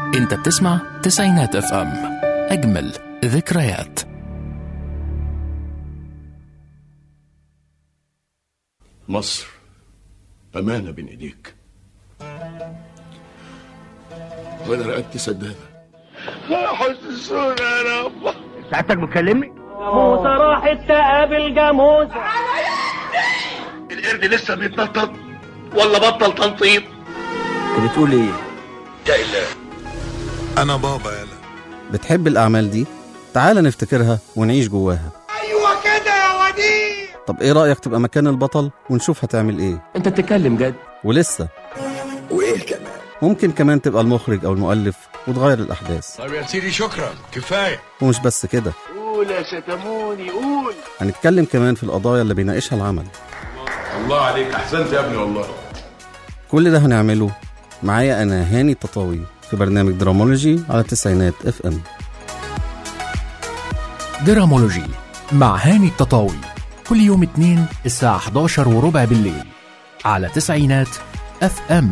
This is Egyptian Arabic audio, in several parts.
انت بتسمع تسعينات اف ام اجمل ذكريات مصر أمانة بين إيديك وأنا رقدت سدادة حسسونا يا رب سعادتك بتكلمني؟ جاموسة راحت تقابل جاموسة القرد لسه بيتنطط ولا بطل تنطيط انت بتقول ايه؟ انا بابا يلا بتحب الأعمال دي؟ تعال نفتكرها ونعيش جواها ايوه كده يا وديع طب إيه رأيك تبقى مكان البطل ونشوف هتعمل إيه؟ انت بتتكلم جد ولسه وايه كمان ممكن كمان تبقى المخرج أو المؤلف وتغير الأحداث طب يا سيدي شكرا كفايه ومش بس كده قول يا شتموني قول هنتكلم كمان في القضايا اللي بيناقشها العمل الله عليك أحسنت يا ابني والله كل ده هنعمله معايا أنا هاني التطاوي في برنامج درامولوجي على تسعينات اف ام درامولوجي مع هاني التطاوي كل يوم اثنين الساعة 11 وربع بالليل على تسعينات اف ام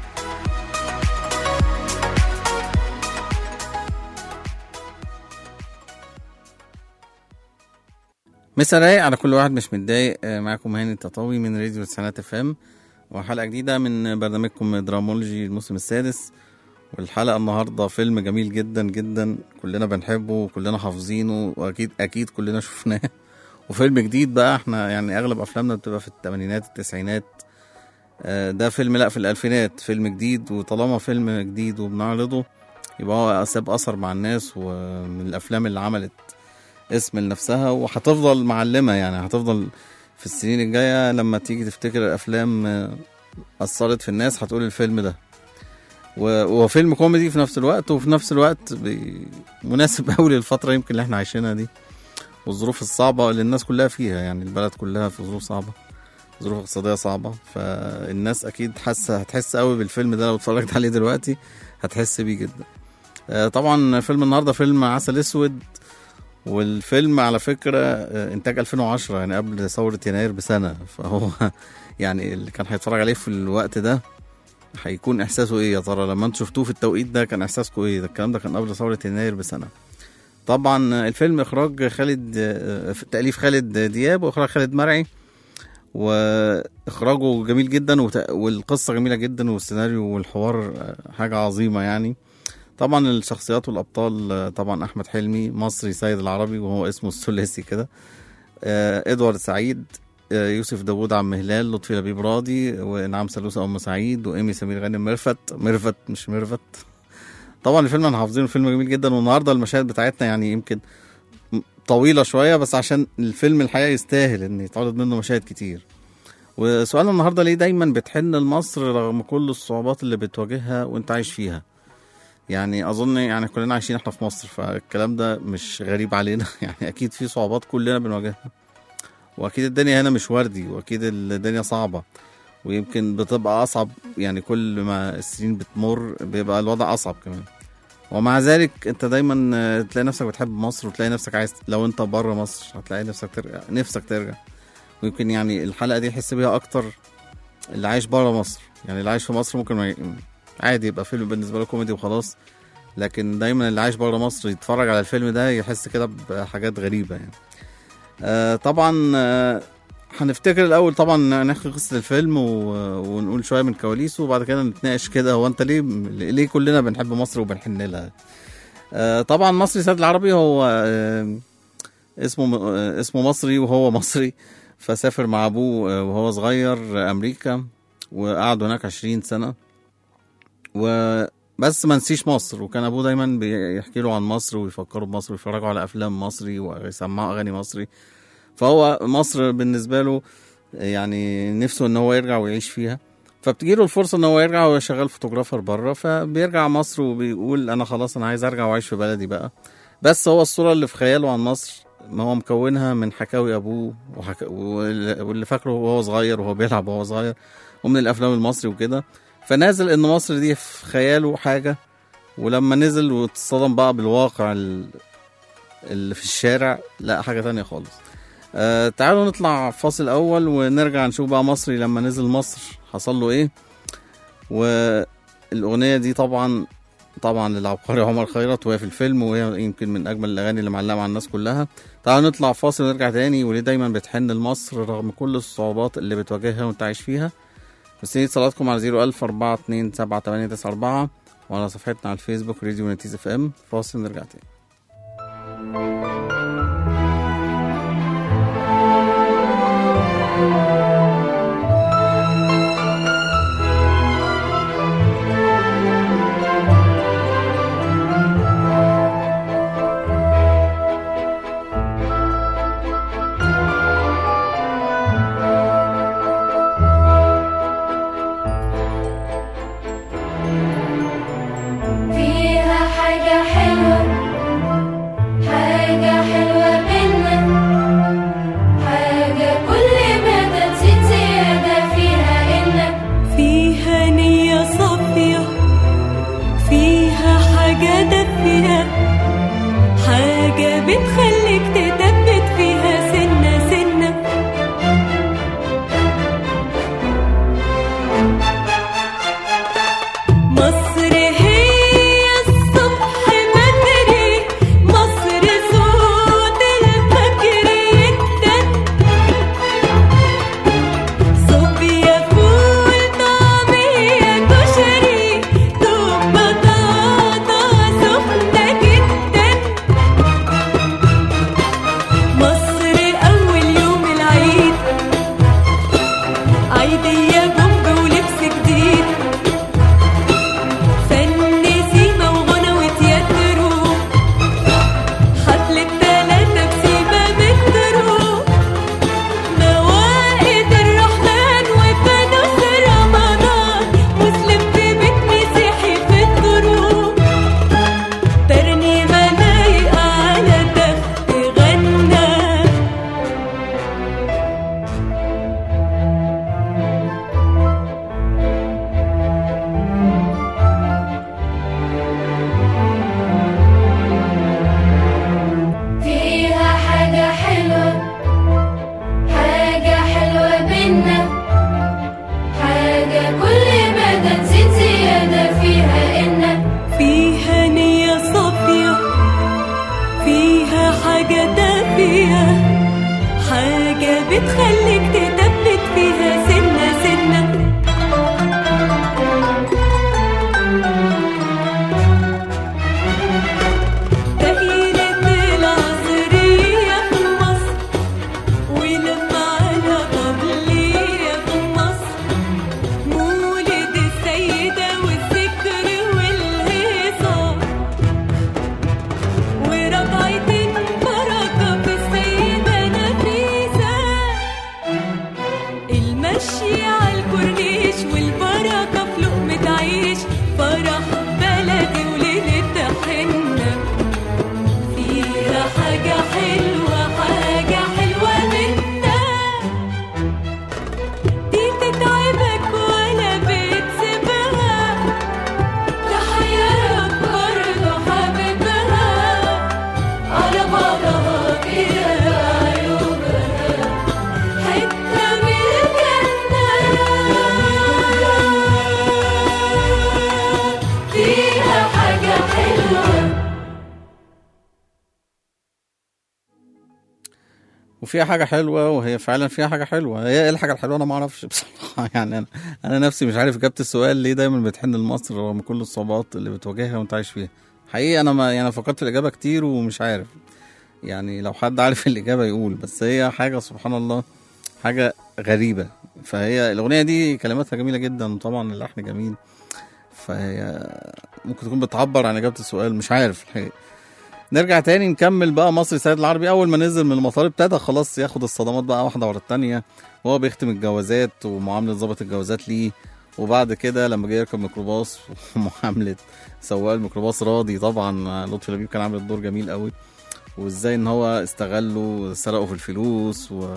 مسا رايق على كل واحد مش متضايق آه، معاكم هاني التطاوي من راديو تسعينات اف ام وحلقة جديدة من برنامجكم درامولوجي الموسم السادس والحلقة النهاردة فيلم جميل جدا جدا كلنا بنحبه وكلنا حافظينه واكيد اكيد كلنا شفناه وفيلم جديد بقى احنا يعني اغلب افلامنا بتبقى في الثمانينات التسعينات آه، ده فيلم لا في الالفينات فيلم جديد وطالما فيلم جديد وبنعرضه يبقى هو ساب اثر مع الناس ومن الافلام اللي عملت اسم لنفسها وهتفضل معلمة يعني هتفضل في السنين الجاية لما تيجي تفتكر الأفلام آه، أثرت في الناس هتقول الفيلم ده و- وهو فيلم كوميدي في نفس الوقت وفي نفس الوقت بي- مناسب أوي للفترة يمكن اللي احنا عايشينها دي والظروف الصعبة اللي الناس كلها فيها يعني البلد كلها في ظروف صعبة ظروف اقتصادية صعبة فالناس أكيد حاسة هتحس أوي بالفيلم ده لو اتفرجت عليه دلوقتي هتحس بيه جدا آه، طبعا فيلم النهارده فيلم عسل اسود والفيلم على فكرة آه، إنتاج 2010 يعني قبل ثورة يناير بسنة فهو يعني اللي كان هيتفرج عليه في الوقت ده هيكون إحساسه إيه يا ترى لما أنتوا شفتوه في التوقيت ده كان إحساسكم إيه ده الكلام ده كان قبل ثورة يناير بسنة طبعا آه، الفيلم إخراج خالد آه، في تأليف خالد دياب وإخراج خالد مرعي وإخراجه جميل جدا وت- والقصة جميلة جدا والسيناريو والحوار آه، حاجة عظيمة يعني طبعا الشخصيات والابطال آه، طبعا احمد حلمي مصري سيد العربي وهو اسمه الثلاثي كده آه، ادوارد سعيد آه، يوسف داوود عم هلال لطفي لبيب راضي وانعام سلوسة ام سعيد وايمي سمير غانم مرفت مرفت مش مرفت طبعا الفيلم انا حافظينه فيلم جميل جدا والنهارده المشاهد بتاعتنا يعني يمكن م- طويله شويه بس عشان الفيلم الحقيقه يستاهل ان يتعرض منه مشاهد كتير وسؤالنا النهارده ليه دايما بتحن لمصر رغم كل الصعوبات اللي بتواجهها وانت عايش فيها يعني اظن يعني كلنا عايشين احنا في مصر فالكلام ده مش غريب علينا يعني اكيد في صعوبات كلنا بنواجهها واكيد الدنيا هنا مش وردي واكيد الدنيا صعبة ويمكن بتبقى اصعب يعني كل ما السنين بتمر بيبقى الوضع اصعب كمان ومع ذلك انت دايما آه، تلاقي نفسك بتحب مصر وتلاقي نفسك عايز لو انت بره مصر هتلاقي نفسك ترجع نفسك ترجع ويمكن يعني الحلقة دي يحس بيها اكتر اللي عايش بره مصر يعني اللي عايش في مصر ممكن ما ي- عادي يبقى فيلم بالنسبه له كوميدي وخلاص لكن دايما اللي عايش بره مصر يتفرج على الفيلم ده يحس كده بحاجات غريبه يعني آه طبعا آه هنفتكر الاول طبعا نحكي قصه الفيلم و... ونقول شويه من كواليسه وبعد كده نتناقش كده هو انت ليه ليه كلنا بنحب مصر وبنحن لها آه طبعا مصري سيد العربي هو آه اسمه آه اسمه مصري وهو مصري فسافر مع ابوه آه، وهو صغير آه، امريكا وقعد هناك 20 سنه وبس ما نسيش مصر وكان ابوه دايما بيحكي له عن مصر ويفكروا بمصر ويفرجوا على افلام مصري ويسمعوا اغاني مصري فهو مصر بالنسبه له يعني نفسه ان هو يرجع ويعيش فيها فبتجيله الفرصه ان هو يرجع وهو شغال فوتوغرافر بره فبيرجع مصر وبيقول انا خلاص انا عايز ارجع واعيش في بلدي بقى بس هو الصوره اللي في خياله عن مصر ما هو مكونها من حكاوي ابوه وحكا... واللي واللي فاكره وهو صغير وهو بيلعب وهو صغير ومن الافلام المصري وكده فنازل ان مصر دي في خياله حاجه ولما نزل واتصدم بقى بالواقع ال- اللي في الشارع لا حاجه تانية خالص آه تعالوا نطلع فاصل اول ونرجع نشوف بقى مصري لما نزل مصر حصل له ايه والاغنيه دي طبعا طبعا للعبقري عمر خيرت وهي في الفيلم وهي يمكن من اجمل الاغاني اللي معلقه مع الناس كلها تعالوا نطلع فاصل ونرجع تاني وليه دايما بتحن لمصر رغم كل الصعوبات اللي بتواجهها وانت عايش فيها مستنيين اتصالاتكم على 01000 427 7894 وعلى صفحتنا على الفيسبوك راديو نتيز اف ام فاصل نرجع تاني فيها حاجة حلوة حاجة حلوة منا حاجة كل ما تزيد زيادة فيها إنك فيها نية صافية فيها حاجة دافية حاجة بتخليك تثبت فيها سنة سنة مصر هي الصبح بدري مصر صوت الفجر يدن صوبيا فول طعمية كشري دوب بطاطا سخنة جدا مصر أول يوم العيد عيدية بومب ولبس جديد فن سيما وغنى وتياترو حفلة تلاتة بسيما مترو موائد الرحمن وفانوس رمضان مسلم في بيت مسيحي في الدروب ترنيمة لايقة على تخت غنى فيها حاجة حلوة حاجة حلوة بينا حاجة كل ما تزيد زيادة فيها إنك فيها نية صافية فيها حاجة دافية حاجة بتخليك تثبت فيها سنة سنة دائرة العصرية في مصر ولما على قبلية في مصر مولد السيدة والذكر والهيصة ورجعت بركة في السيدة نفيسة المشي على الكورنيش والبركة في لقمة عيش فرح بلدي وليلة حنة فيها حاجة حلوة حاجة حلوة منا دي تتعبك ولا بتسيبها تحيرك برضه حبيبها على بعضها كده عيوبها حتة من الجنة فيها حاجة حلوة وفيها حاجة حلوة وهي فعلا فيها حاجة حلوة هي ايه الحاجة الحلوة انا ما اعرفش بصراحة يعني انا انا نفسي مش عارف اجابة السؤال ليه دايما بتحن لمصر رغم كل الصعوبات اللي بتواجهها وانت عايش فيها حقيقي انا ما يعني فكرت في الاجابة كتير ومش عارف يعني لو حد عارف الاجابة يقول بس هي حاجة سبحان الله حاجة غريبة فهي الاغنية دي كلماتها جميلة جدا وطبعا اللحن جميل فهي ممكن تكون بتعبر عن اجابة السؤال مش عارف الحقيقة نرجع تاني نكمل بقى مصر السيد العربي اول ما نزل من المطار ابتدى خلاص ياخد الصدمات بقى واحده ورا التانيه وهو بيختم الجوازات ومعامله ضابط الجوازات ليه وبعد كده لما جه يركب ميكروباص ومعامله سواق الميكروباص راضي طبعا لطفي لبيب كان عامل الدور جميل قوي وازاي ان هو استغله سرقه في الفلوس و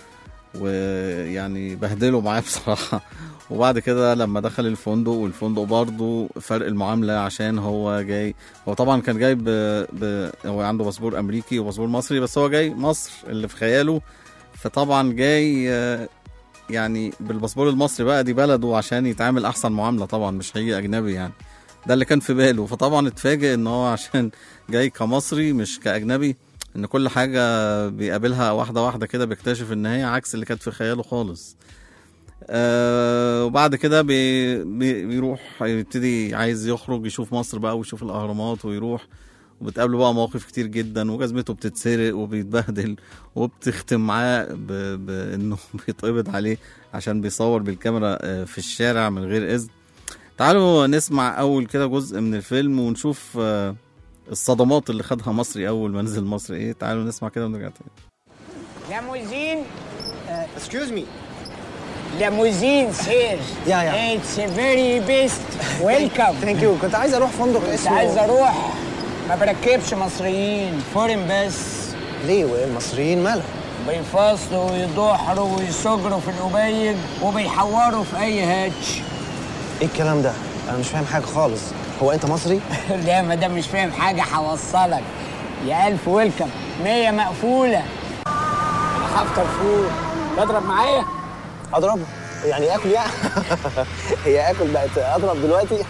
ويعني بهدله معاه بصراحة وبعد كده لما دخل الفندق والفندق برضه فرق المعاملة عشان هو جاي هو طبعا كان جاي ب... ب... هو عنده باسبور أمريكي وباسبور مصري بس هو جاي مصر اللي في خياله فطبعا جاي آه، يعني بالباسبور المصري بقى دي بلده عشان يتعامل أحسن معاملة طبعا مش هيجي أجنبي يعني ده اللي كان في باله فطبعا اتفاجئ ان هو عشان جاي كمصري مش كاجنبي ان كل حاجه بيقابلها واحده واحده كده بيكتشف ان هي عكس اللي كانت في خياله خالص آه وبعد كده بي بي بيروح يبتدي عايز يخرج يشوف مصر بقى ويشوف الاهرامات ويروح وبتقابله بقى مواقف كتير جدا وجزمته بتتسرق وبيتبهدل وبتختم معاه ب- بانه بيتقبض عليه عشان بيصور بالكاميرا آه، في الشارع من غير اذن تعالوا نسمع اول كده جزء من الفيلم ونشوف آه، الصدمات اللي خدها مصري اول ما نزل مصر ايه تعالوا نسمع كده ونرجع تاني Limousine, Excuse me. limousine, sir. Yeah, yeah. It's a very best. Welcome. Thank you. كنت عايز اروح فندق كنت اسمه عايز اروح ما بركبش مصريين فورين بس ليه والمصريين مالهم؟ بيفاصلوا ويضحروا ويسجروا في القبيل وبيحوروا في اي هاتش ايه الكلام ده؟ انا مش فاهم حاجه خالص. هو انت مصري؟ لا ما دام مش فاهم حاجه هوصلك يا الف ويلكم مية مقفوله انا هفطر فول تضرب معايا اضرب؟ يعني اكل يعني؟ هي اكل بقت اضرب دلوقتي؟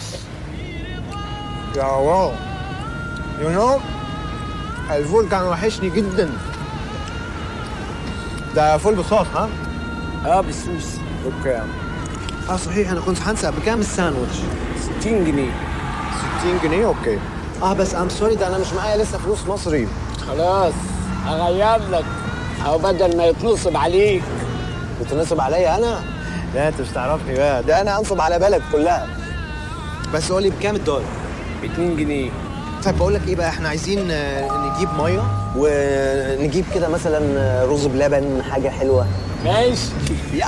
يا واو يو نو الفول كان وحشني جدا ده فول بصوص ها؟ اه بالسوس اوكي اه صحيح انا كنت هنسى بكام الساندوتش؟ 60 جنيه 60 جنيه اوكي اه بس ام سوري ده انا مش معايا لسه فلوس مصري خلاص هغير لك او بدل ما يتنصب عليك بتنصب عليا انا؟ لا انت مش تعرفني بقى ده انا انصب على بلد كلها بس قول لي بكام الدولار؟ ب 2 جنيه طيب بقول لك ايه بقى احنا عايزين آه، نجيب ميه ونجيب كده مثلا آه، رز بلبن حاجه حلوه ماشي يا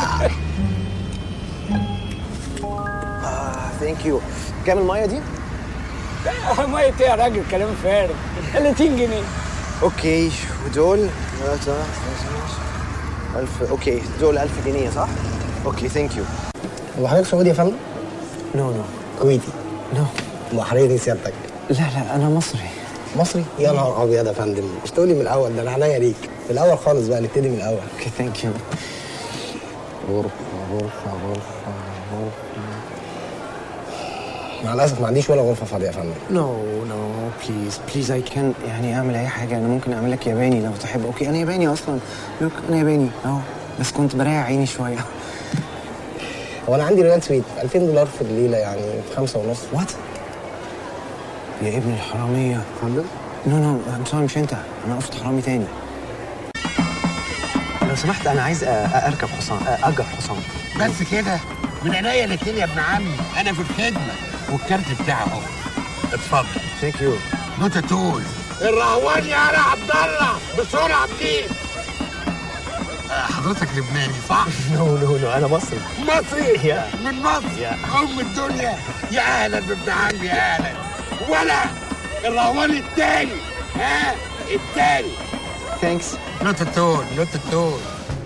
اه ثانك يو كام الميه دي؟ مية ايه يا راجل كلام فارغ 30 جنيه اوكي ودول ثلاثة ألف اوكي دول 1000 جنيه صح؟ اوكي ثانك يو هو حضرتك سعودي يا فندم؟ نو نو كويتي نو ما حضرتك سيادتك لا لا انا مصري مصري؟ يا نهار ابيض يا فندم مش تقولي من الاول ده انا عينيا ليك من الاول خالص بقى نبتدي من الاول اوكي ثانك يو غرفة غرفة غرفة غرفة مع الاسف ما عنديش ولا غرفة فاضية يا فندم نو نو بليز بليز اي كان يعني اعمل اي حاجه انا ممكن اعمل لك ياباني لو تحب اوكي انا ياباني اصلا لوك انا ياباني اهو بس كنت براعي عيني شويه هو انا عندي ريال سويت 2000 دولار في الليلة يعني في خمسة ونص وات يا ابن الحراميه فندم؟ نو نو ام سوري مش انت انا اقصد حرامي تاني لو سمحت انا عايز أ- اركب حصان أ- اجر حصان بس كده من عينيا الاتنين يا ابن عمي انا في الخدمه والكارت بتاعي اهو اتفضل ثانك يو نوتة تول الرهوان يا على عبد الله بسرعه بليز آه، حضرتك لبناني صح؟ نو نو نو انا مصري مصري يا. من مصر يا. ام الدنيا يا اهلا بابن عمي يا اهلا ولا الرهوان التاني ها التاني ثانكس نوتة تول نوتة تول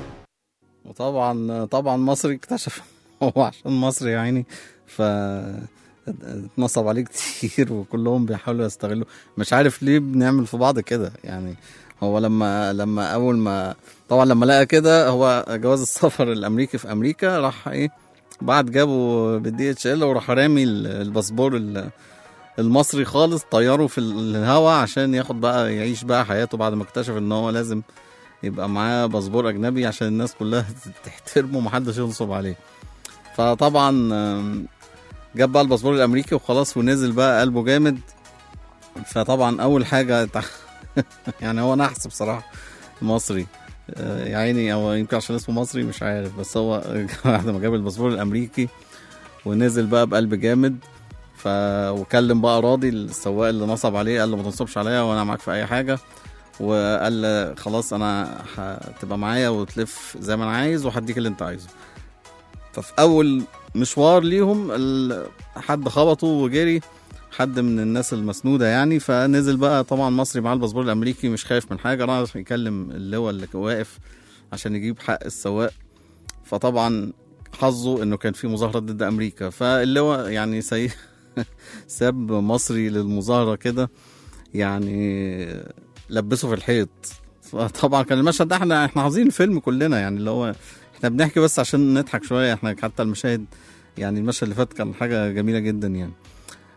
وطبعا طبعا مصري اكتشف هو عشان مصري يا عيني ف اتنصب عليه كتير وكلهم بيحاولوا يستغلوا مش عارف ليه بنعمل في بعض كده يعني هو لما لما اول ما طبعا لما لقى كده هو جواز السفر الامريكي في امريكا راح ايه بعد جابه بالدي اتش ال وراح رامي ال- الباسبور ال- المصري خالص طيره في الهوا عشان ياخد بقى يعيش بقى حياته بعد ما اكتشف ان هو لازم يبقى معاه باسبور اجنبي عشان الناس كلها تحترمه ومحدش ينصب عليه فطبعا آم، جاب بقى الباسبور الامريكي وخلاص ونزل بقى قلبه جامد فطبعا اول حاجه تع- يعني هو نحس بصراحه مصري آه، يا عيني او يمكن عشان اسمه مصري مش عارف بس هو بعد ما جاب الباسبور الامريكي ونزل بقى بقلب جامد ف وكلم بقى راضي السواق اللي نصب عليه قال له ما تنصبش عليا وانا معاك في اي حاجه وقال له خلاص انا هتبقى معايا وتلف زي ما انا عايز وهديك اللي انت عايزه ففي اول مشوار ليهم ال- حد خبطه وجري حد من الناس المسنوده يعني فنزل بقى طبعا مصري معاه الباسبور الامريكي مش خايف من حاجه راح يكلم اللواء اللي واقف عشان يجيب حق السواق فطبعا حظه انه كان في مظاهره ضد امريكا فاللواء يعني سي... ساب مصري للمظاهره كده يعني لبسه في الحيط طبعا كان المشهد ده احنا احنا عاوزين الفيلم كلنا يعني اللي هو احنا بنحكي بس عشان نضحك شويه احنا حتى المشاهد يعني المشهد اللي فات كان حاجه جميله جدا يعني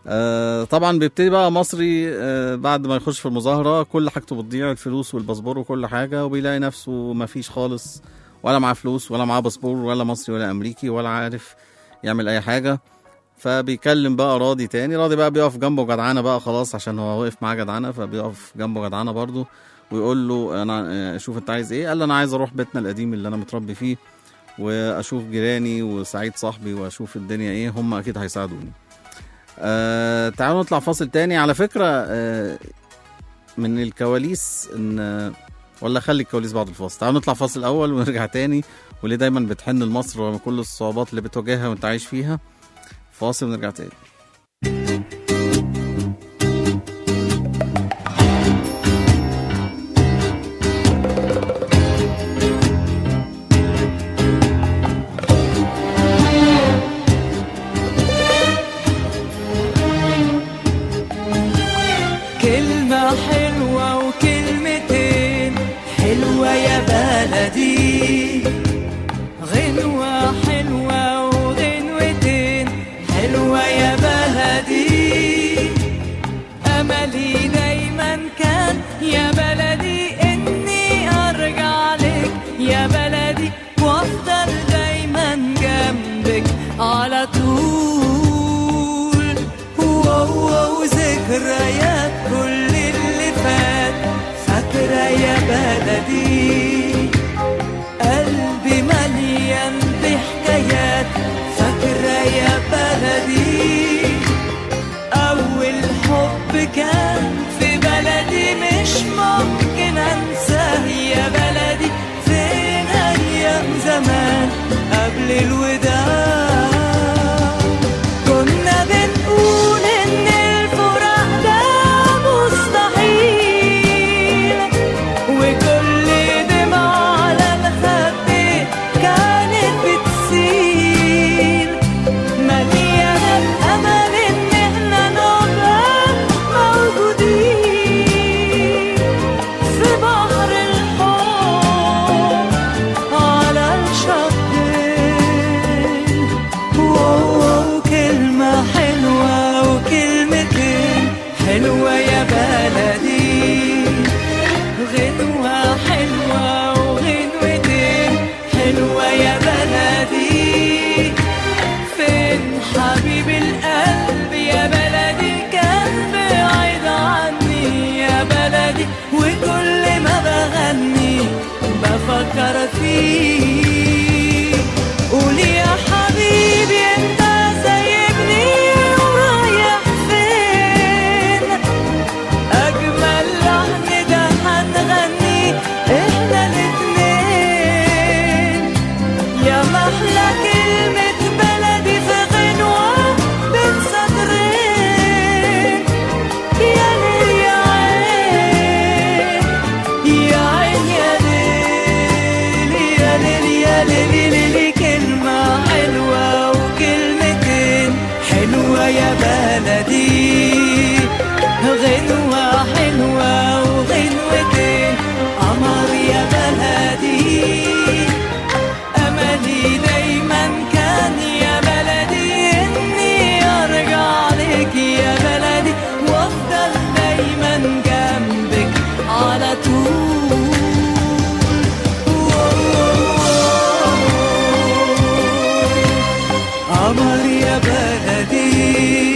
آه طبعا بيبتدي بقى مصري آه بعد ما يخش في المظاهره كل حاجته بتضيع الفلوس والباسبور وكل حاجه وبيلاقي نفسه ما فيش خالص ولا معاه فلوس ولا معاه باسبور ولا مصري ولا امريكي ولا عارف يعمل اي حاجه فبيكلم بقى راضي تاني راضي بقى بيقف جنبه جدعانه بقى خلاص عشان هو واقف معاه جدعانه فبيقف جنبه جدعانه برضه ويقول له انا آه، شوف انت عايز ايه قال له انا عايز اروح بيتنا القديم اللي انا متربي فيه واشوف جيراني وسعيد صاحبي واشوف الدنيا ايه هم اكيد هيساعدوني آه تعالوا نطلع فاصل تاني على فكره آه من الكواليس ان ولا خلي الكواليس بعد الفاصل تعالوا نطلع فاصل الاول ونرجع تاني وليه دايما بتحن لمصر رغم كل الصعوبات اللي بتواجهها وانت عايش فيها فاصل ونرجع تاني كلمة حلوة وكلمتين حلوة يا بلدي غنوة حلوة وغنوتين حلوة يا بلدي أملي دايما كان يا بلدي إني أرجع لك يا بلدي وأفضل دايما جنبك على طول واو واو ذكريات كل اللي فات فاكرة يا بلدي قلبي مليان بحكايات فاكرة يا بلدي أول حب كان في بلدي مش ممكن أنساه يا بلدي فين أيام زمان قبل الوداع كنا بنقول إن الفراق ده مستحيل وكل دمعة على الخد كانت بتسيل مليانة الأمل إن إحنا نبقى موجودين في بحر الحب على الشطين واو كلمة حلوة وكلمتين حلوة يا بلدي غنوة حلوة وغنوتين حلوة يا بلدي فين حبيب القلب يا بلدي كان بعيد عني يا بلدي وكل ما بغني بفكر فيه قولي يا حبيبي انت سايبني ورايح فين اجمل لحن ده هنغني احنا الاتنين يا محلى كلمة بلدي في غنوة بين سطرين يا ليل يا عين يا عين يا ليل يا ليل يا ليل ليل كلمة حلوة وكلمتين حلوة يا بلدي غنوة حلوة وغنوتين قمر يا بلدي أملي دايما كان يا بلدي إني أرجع لك يا بلدي وأفضل دايما جنبك على طول قمر يا بلدي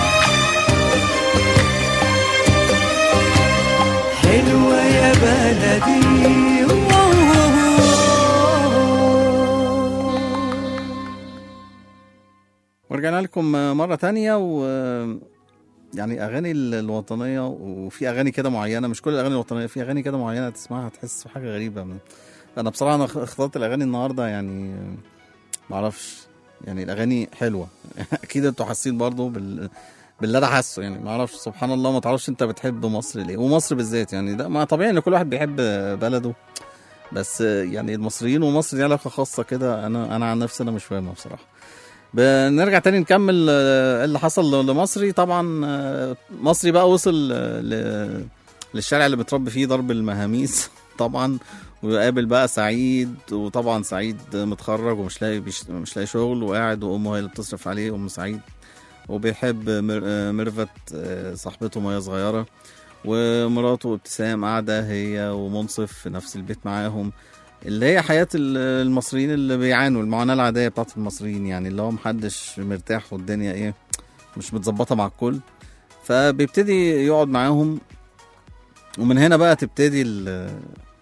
حلوة يا بلدي ورجعنا لكم مرة تانية و يعني أغاني ال- الوطنية وفي أغاني كده معينة مش كل الأغاني الوطنية في أغاني كده معينة تسمعها تحس بحاجة غريبة من أنا بصراحة أنا اخترت الأغاني النهاردة يعني معرفش يعني الأغاني حلوة أكيد أنتوا حاسين برضو بال باللي أنا حاسه يعني معرفش سبحان الله ما تعرفش أنت بتحب مصر ليه ومصر بالذات يعني ده ما طبيعي إن كل واحد بيحب بلده بس يعني المصريين ومصر دي علاقة خاصة كده أنا أنا عن نفسي أنا مش فاهمها بصراحة بنرجع تاني نكمل آه، اللي حصل لمصري طبعا آه، مصري بقى وصل آه، ل- للشارع اللي بتربي فيه ضرب المهاميس طبعا ويقابل بقى سعيد وطبعا سعيد متخرج ومش لاقي بيش مش لاقي شغل وقاعد وامه هي اللي بتصرف عليه ام سعيد وبيحب مر- آه، ميرفت آه، صاحبته وهي صغيرة ومراته ابتسام قاعدة هي ومنصف في نفس البيت معاهم اللي هي حياة ال- المصريين اللي بيعانوا المعاناة العادية بتاعت المصريين يعني اللي هو محدش مرتاح والدنيا ايه مش متظبطة مع الكل فبيبتدي يقعد معاهم ومن هنا بقى تبتدي ال-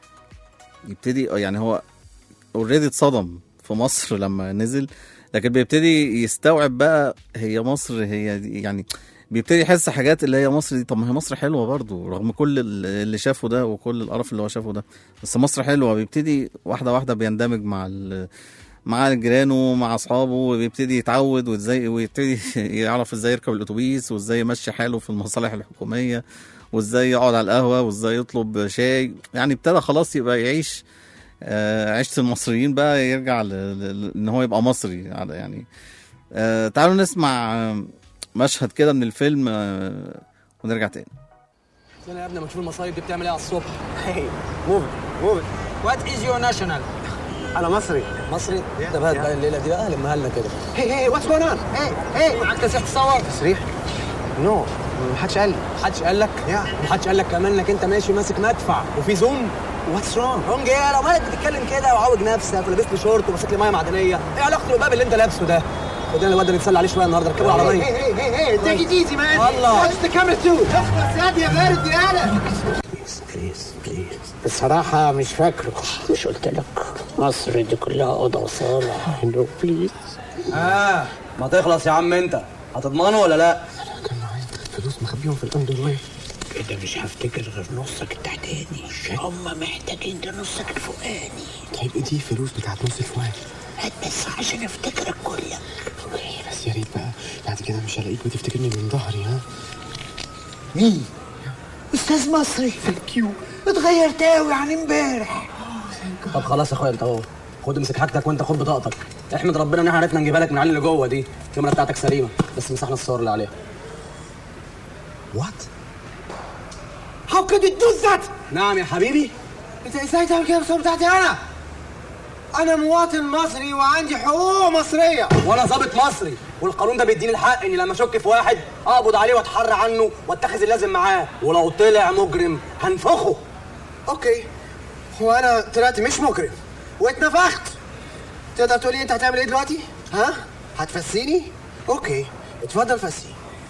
يبتدي يعني هو اوريدي اتصدم في مصر لما نزل لكن بيبتدي يستوعب بقى هي مصر هي دي يعني بيبتدي يحس حاجات اللي هي مصر دي طب ما هي مصر حلوه برضو رغم كل ال- اللي شافه ده وكل القرف اللي هو شافه ده بس مصر حلوه بيبتدي واحده واحده بيندمج مع ال مع جيرانه مع اصحابه وبيبتدي يتعود وازاي ويبتدي يعرف ازاي يركب الاتوبيس وازاي يمشي حاله في المصالح الحكوميه وازاي يقعد على القهوه وازاي يطلب شاي يعني ابتدى خلاص يبقى يعيش آه، عيشه المصريين بقى يرجع ل- ل- ل- ان هو يبقى مصري على يعني آه، تعالوا نسمع آه، مشهد كده من الفيلم آه، ونرجع تاني انا يا ابني ما تشوف المصايب دي بتعمل ايه على الصبح هي موف موف وات از يور ناشونال انا مصري مصري ده بقى بقى الليله دي بقى لمها لنا كده هي هي واتس جوين اون هي هي معاك تسيح تصور تصريح نو محدش قال لي محدش قال لك يا محدش قال لك كمان انك انت ماشي ماسك مدفع وفي زوم واتس رونج رونج ايه لو مالك بتتكلم كده وعوج نفسك ولابس لي شورت وماسك لي ميه معدنيه ايه علاقه الباب اللي انت لابسه ده خدنا الواد ده نتسلى عليه شويه النهارده ركبوا العربيه هي هي هي تيك ات ايزي مان الله. واتس ذا كاميرا تو اخلص يا دي يا بارد يا انا بليز بليز بصراحة مش فاكره مش قلت لك مصر دي كلها أوضة وصالة نو بليز اه ما تخلص يا عم انت هتضمنه ولا لا فلوس مخبيهم في الاندر لاين كده مش هفتكر غير نصك التحتاني هم محتاجين ده نصك الفوقاني طيب ايه دي فلوس بتاعت نص الفؤاد هات بس عشان افتكرك كلك اوكي بس يا ريت بقى بعد كده مش هلاقيك وتفتكرني من ظهري ها مين؟ استاذ مصري ثانك يو اتغيرت قوي عن امبارح طب خلاص يا اخويا انت اهو خد امسك حاجتك وانت خد بطاقتك احمد ربنا ان احنا عرفنا نجيبها لك من العيال اللي جوه دي الكاميرا بتاعتك سليمه بس مسحنا الصور اللي عليها وات How could you do that? نعم يا حبيبي انت ازاي تعمل كده بالصورة بتاعتي انا؟ انا مواطن مصري وعندي حقوق مصرية وانا ظابط مصري والقانون ده بيديني الحق اني لما اشك في واحد اقبض عليه واتحرى عنه واتخذ اللازم معاه ولو طلع مجرم هنفخه اوكي هو انا طلعت مش مجرم واتنفخت تقدر تقول لي انت هتعمل ايه دلوقتي؟ ها؟ هتفسيني؟ اوكي اتفضل فسي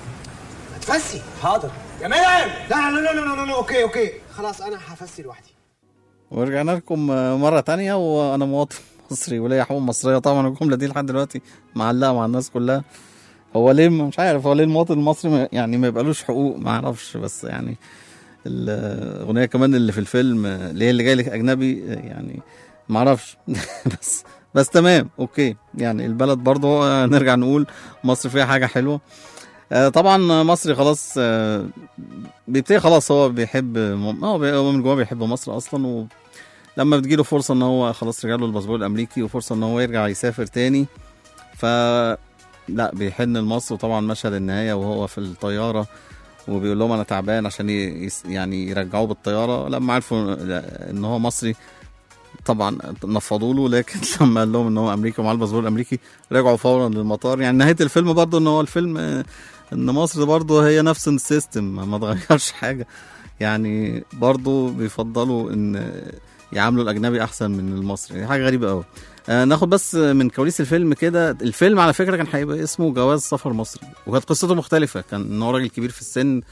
هتفسي حاضر يا منعم لا لا لا لا لا لا اوكي اوكي خلاص انا هفسي لوحدي ورجعنا لكم مرة تانية وأنا مواطن مصري وليا حقوق مصرية طبعا الجملة دي لحد دلوقتي معلقة مع الناس كلها هو ليه مش عارف هو ليه المواطن المصري ما- يعني ما يبقالوش حقوق ما اعرفش بس يعني الأغنية كمان اللي في الفيلم اللي هي اللي جاي لك أجنبي يعني ما اعرفش بس بس تمام اوكي يعني البلد برضه آه، نرجع نقول مصر فيها حاجة حلوة آه، طبعا مصري خلاص آه، بيبتدي خلاص هو بيحب هو بي- هو من جواه بيحب مصر اصلا ولما بتجيله فرصه ان هو خلاص رجع له الباسبور الامريكي وفرصه ان هو يرجع يسافر تاني ف لا بيحن لمصر وطبعا مشهد النهايه وهو في الطياره وبيقول لهم انا تعبان عشان ي- يس- يعني يرجعوه بالطياره لما عرفوا ان هو مصري طبعا نفضوا له لكن لما قال لهم ان هو امريكي ومعاه الباسبور الامريكي رجعوا فورا للمطار يعني نهايه الفيلم برضه ان هو الفيلم آه، ان مصر برضه هي نفس السيستم ما اتغيرش حاجه يعني برضه بيفضلوا ان يعاملوا الاجنبي احسن من المصري دي حاجه غريبه قوي آه ناخد بس من كواليس الفيلم كده الفيلم على فكره كان هيبقى اسمه جواز سفر مصري وكانت قصته مختلفه كان ان هو راجل كبير في السن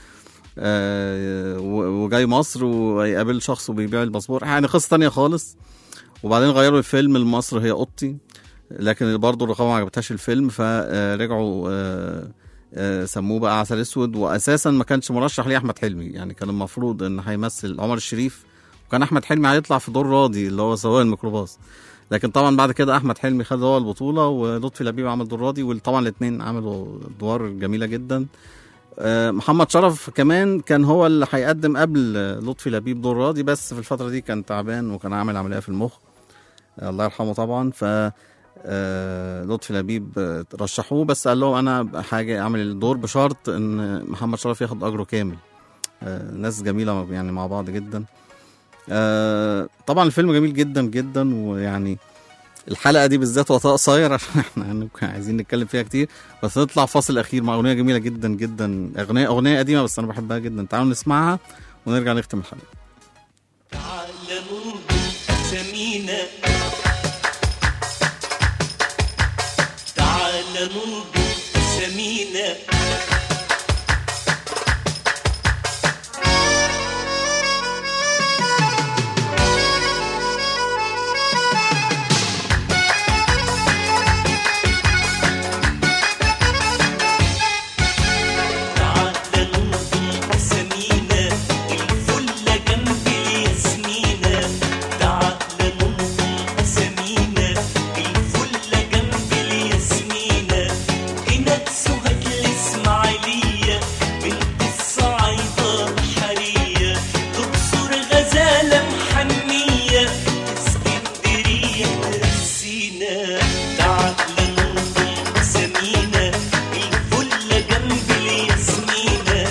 آه و- وجاي مصر ويقابل شخص وبيبيع الباسبور يعني قصه تانية خالص وبعدين غيروا الفيلم لمصر هي اوضتي لكن برضه الرقابه ما عجبتهاش الفيلم فرجعوا آه، آه، سموه بقى عسل اسود واساسا ما كانش مرشح ليه احمد حلمي يعني كان المفروض ان هيمثل عمر الشريف وكان احمد حلمي هيطلع في دور راضي اللي هو سواق الميكروباص لكن طبعا بعد كده احمد حلمي خد هو البطوله ولطفي لبيب عمل دور راضي وطبعا الاثنين عملوا ادوار جميله جدا آه، محمد شرف كمان كان هو اللي هيقدم قبل آه، لطفي لبيب دور راضي بس في الفتره دي كان تعبان وكان عامل عمليه في المخ آه، الله يرحمه طبعا ف آه، لطفي لبيب آه، رشحوه بس قال لهم انا حاجه اعمل الدور بشرط ان محمد شرف ياخد اجره كامل آه، ناس جميله يعني مع بعض جدا آه، طبعا الفيلم جميل جدا جدا ويعني الحلقه دي بالذات وقتها قصير عشان احنا ممكن عايزين نتكلم فيها كتير بس نطلع فاصل اخير مع اغنيه جميله جدا جدا اغنيه اغنيه قديمه بس انا بحبها جدا تعالوا نسمعها ونرجع نختم الحلقه تعال ننظر أسامينا تعال ننظر أسامينا تعال ننظر أسامينا الفلة جنب الياسمينة تعال ننظر أسامينا الفلة جنب الياسمينة هنا سهج الإسماعيلية بنت الصعيدة الحرية تبصر غزالة محنية اسكندرية سينا تعال ننظر أسامينا الفلة جنب الياسمينة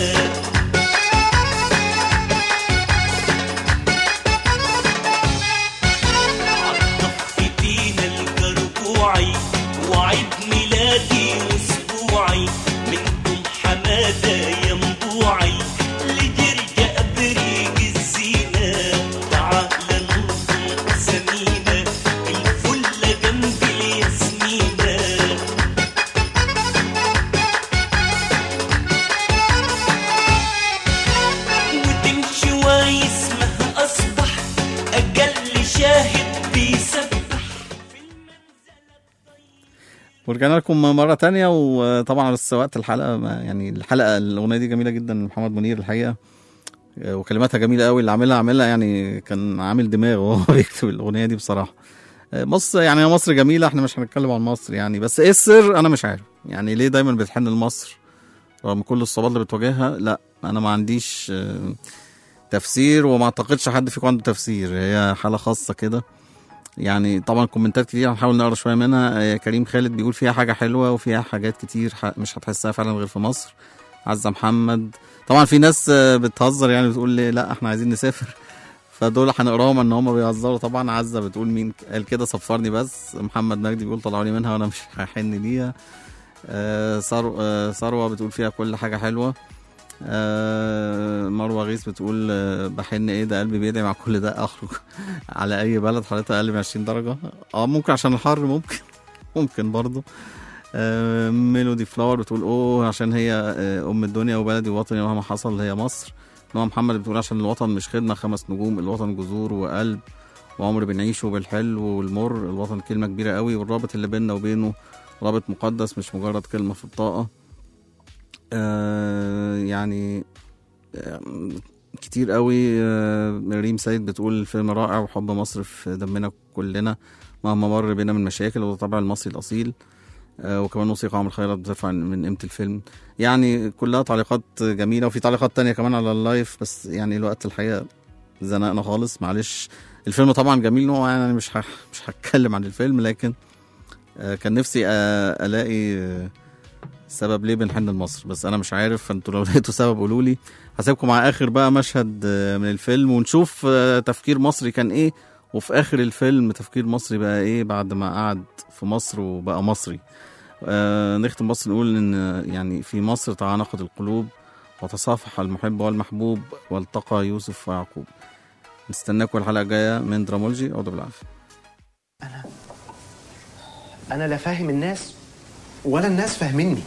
فتينا الجرجوعي وعيد ميلادي واسبوعي منكم حمادة يا مبوعي لجرجة بريج الزينة تعال ننظر سمينة الفلة جنب الياسمينة وتمشي واسمها أصبح أجل شاهد بيسبح ورجعنا لكم مرة تانية وطبعا بس وقت الحلقة ما يعني الحلقة الأغنية دي جميلة جدا محمد منير الحقيقة آه، وكلماتها جميلة قوي اللي عاملها عاملها يعني كان عامل دماغ وهو بيكتب الأغنية دي بصراحة آه، مصر يعني هي مصر جميلة احنا مش هنتكلم عن مصر يعني بس ايه السر أنا مش عارف يعني ليه دايما بتحن لمصر رغم كل الصعوبات اللي بتواجهها لا أنا ما عنديش آه، تفسير وما اعتقدش حد فيكم عنده تفسير هي حالة خاصة كده يعني طبعا كومنتات كتير هنحاول نقرا شويه منها آه، كريم خالد بيقول فيها حاجه حلوه وفيها حاجات كتير ح- مش هتحسها فعلا غير في مصر عزه محمد طبعا في ناس آه، بتهزر يعني بتقول لي لا احنا عايزين نسافر فدول هنقراهم ان هم بيهزروا طبعا عزه بتقول مين قال كده صفرني بس محمد مجدي بيقول طلعوا لي منها وانا مش هحن ليها آه، ثرو- آه، ثروه بتقول فيها كل حاجه حلوه آه، مروه غيث بتقول آه، بحن ايه ده قلبي بيدعي مع كل ده اخرج على اي بلد حرارتها اقل من 20 درجه اه ممكن عشان الحر ممكن ممكن برضو آه، ميلودي فلاور بتقول اوه عشان هي آه، ام الدنيا وبلدي ووطني مهما حصل هي مصر نوع محمد بتقول عشان الوطن مش خدمه خمس نجوم الوطن جذور وقلب وعمر بنعيشه بالحلو والمر الوطن كلمه كبيره قوي والرابط اللي بيننا وبينه رابط مقدس مش مجرد كلمه في الطاقه آه يعني آه، كتير قوي آه، ريم سيد بتقول الفيلم رائع وحب مصر في دمنا كلنا مهما مر بينا من مشاكل وده طبع المصري الاصيل آه، وكمان موسيقى عمرو خيرت بترفع من قيمه الفيلم يعني كلها تعليقات جميله وفي تعليقات تانية كمان على اللايف بس يعني الوقت الحقيقه زنقنا خالص معلش الفيلم طبعا جميل نوع يعني مش ه... مش هتكلم عن الفيلم لكن آه، كان نفسي آه، الاقي آه، سبب ليه بنحن لمصر بس انا مش عارف فانتوا لو لقيتوا سبب قولوا لي هسيبكم مع اخر بقى مشهد آه، من الفيلم ونشوف آه، تفكير مصري كان ايه وفي اخر الفيلم تفكير مصري بقى ايه بعد ما قعد في مصر وبقى مصري آه نختم بس نقول ان آه، يعني في مصر تعانقت القلوب وتصافح المحب والمحبوب والتقى يوسف ويعقوب نستناكم الحلقه الجايه من درامولوجي اقعدوا بالعافيه انا لا فاهم الناس ولا الناس فاهميني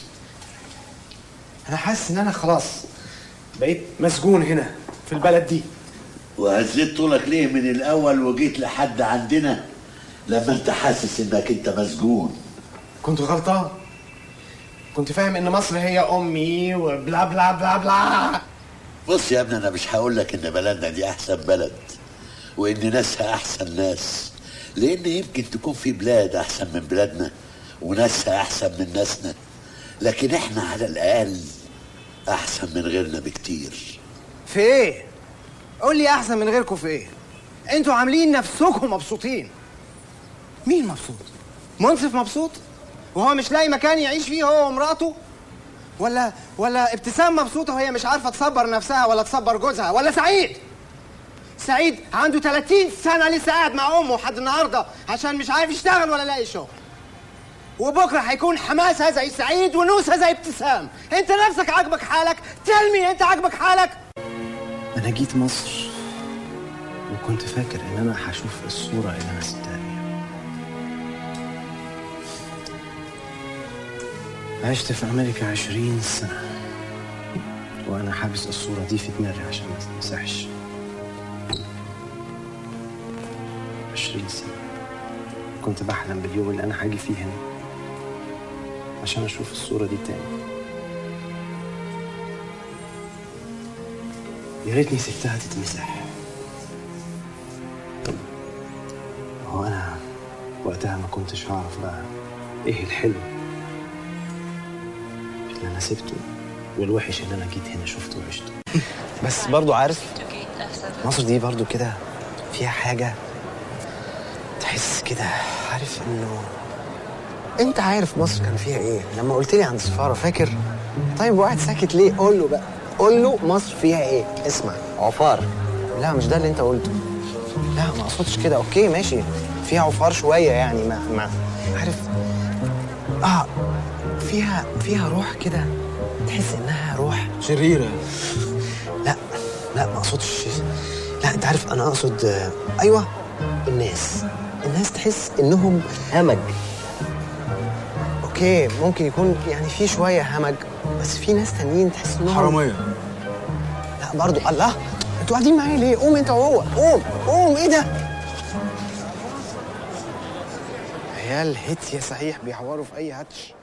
انا حاسس ان انا خلاص بقيت مسجون هنا في البلد دي وهزيت طولك ليه من الاول وجيت لحد عندنا لما انت حاسس انك انت مسجون كنت غلطان كنت فاهم ان مصر هي امي وبلا بلا بلا بلا بص يا ابني انا مش هقول لك ان بلدنا دي احسن بلد وان ناسها احسن ناس لان يمكن تكون في بلاد احسن من بلادنا وناسها احسن من ناسنا لكن احنا على الاقل احسن من غيرنا بكتير في ايه قول لي احسن من غيركم في ايه انتوا عاملين نفسكم مبسوطين مين مبسوط منصف مبسوط وهو مش لاقي مكان يعيش فيه هو ومراته ولا ولا ابتسام مبسوطه وهي مش عارفه تصبر نفسها ولا تصبر جوزها ولا سعيد سعيد عنده 30 سنه لسه قاعد مع امه لحد النهارده عشان مش عارف يشتغل ولا لاقي شغل وبكره هيكون حماسه زي سعيد ونوسه زي ابتسام انت نفسك عاجبك حالك تلمي انت عاجبك حالك انا جيت مصر وكنت فاكر ان انا هشوف الصوره اللي انا سبتها لي عشت في امريكا عشرين سنه وانا حابس الصوره دي في دماغي عشان ما تتمسحش عشرين سنه كنت بحلم باليوم اللي انا هاجي فيه هنا عشان اشوف الصوره دي تاني يا ريتني سبتها تتمسح هو انا وقتها ما كنتش هعرف بقى ايه الحلو اللي انا سبته والوحش اللي انا جيت هنا شفته وعشته بس برضو عارف مصر دي برضو كده فيها حاجة تحس كده عارف انه انت عارف مصر كان فيها ايه لما قلت لي عن السفارة فاكر طيب وقاعد ساكت ليه قول له بقى قول له مصر فيها ايه اسمع عفار لا مش ده اللي انت قلته لا ما اقصدش كده اوكي ماشي فيها عفار شوية يعني ما ما عارف اه فيها فيها روح كده تحس انها روح شريرة لا لا ما اقصدش لا انت عارف انا اقصد آه، ايوه الناس الناس تحس انهم همج اوكي ممكن يكون يعني في شويه همج بس في ناس تانيين تحس انهم حرامية. لا برضو الله انتوا قاعدين معايا ليه قوم انت وهو قوم قوم ايه ده عيال هتية صحيح بيحوروا في اي هاتش